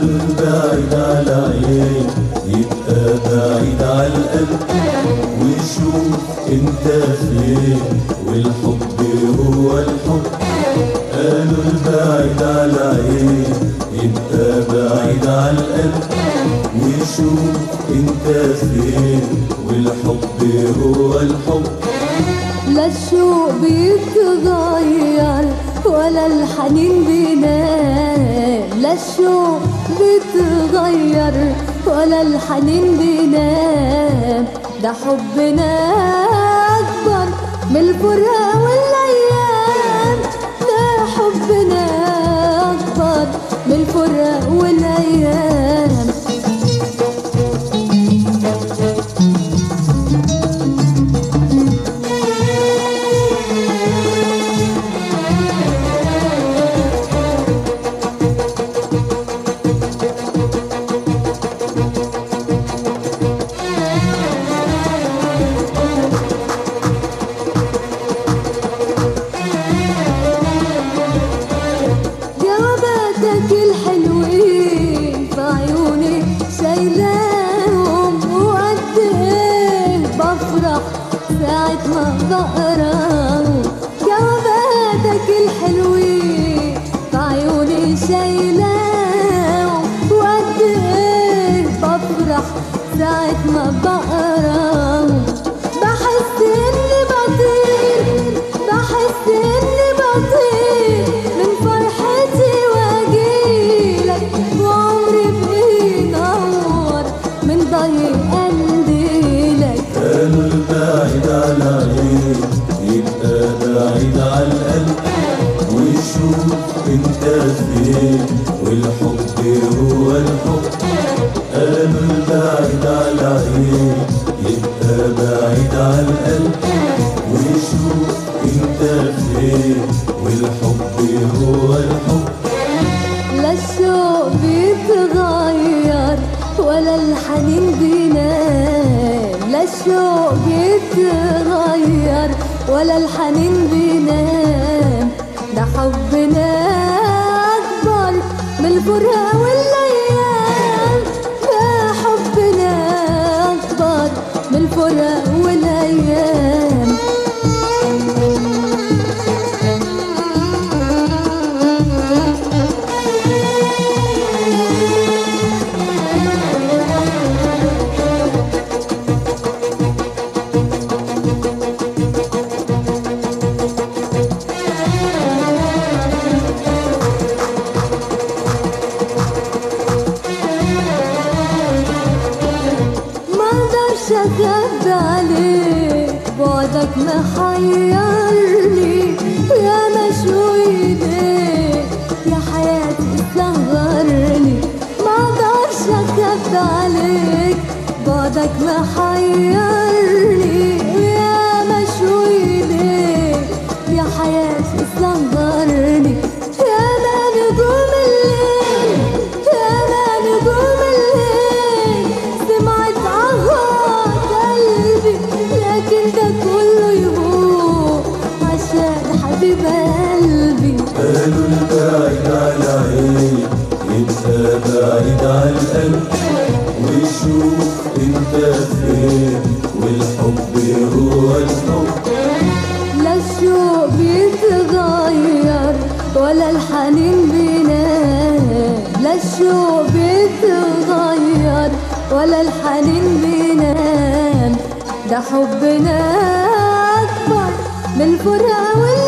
قالوا البعيد على عين يبقى بعيد على القلب وشوف انت فين والحب هو الحب قالوا البعيد على عين يبقى بعيد على القلب وشوف انت فين والحب هو الحب لا الشوق بيتغير ولا الحنين بينام لا الشوق بيتغير ولا الحنين بينام ده حبنا أكبر من الفراق والأيام ده حبنا أكبر من الفراق والأيام جواباتك الحلوين في عيوني شايلاهم وقد ايه بفرح ساعة ما بقراهم جواباتك الحلوين في عيوني شايلاهم وقد ايه بفرح ساعة ما بقراهم بحس اني بطير بحس اني بطير من فرحتي واجيلك وعمري بينور من ضي قنديلك قالوا البعيد على عين يبقى بعيد على القلب وشوف انت فين والحب هو الحب قالوا البعيد على عين يبقى بعيد على القلب وشوف انت فين والحب هو الحب لا الشوق بيتغير ولا الحنين بينام لا الشوق بيتغير ولا الحنين بينام ده حبنا أكبر من الفراق والأيام ده حبنا أكبر من الفراق والأيام ما اقدرش اخبي عليك بعدك محيرني يا مشوي ايديك يا حياتي سهرني ما اقدرش اخبي عليك بعدك محيرني يا مشوي ايديك يا حياتي سهرني يا ما نجوم الليل يا ما نجوم الليل سمعت عهد قلبي لكن ده كله يهون عشان حبيب قلبي قالوا البعيد على عين يبقى بعيد على القلب وشوف انت فين والحب هو الحب لا الشوق بيتغير ولا الحنين بينام لا الشوق بيتغير ولا الحنين بينام ده حبنا أكبر من الفراق والأيام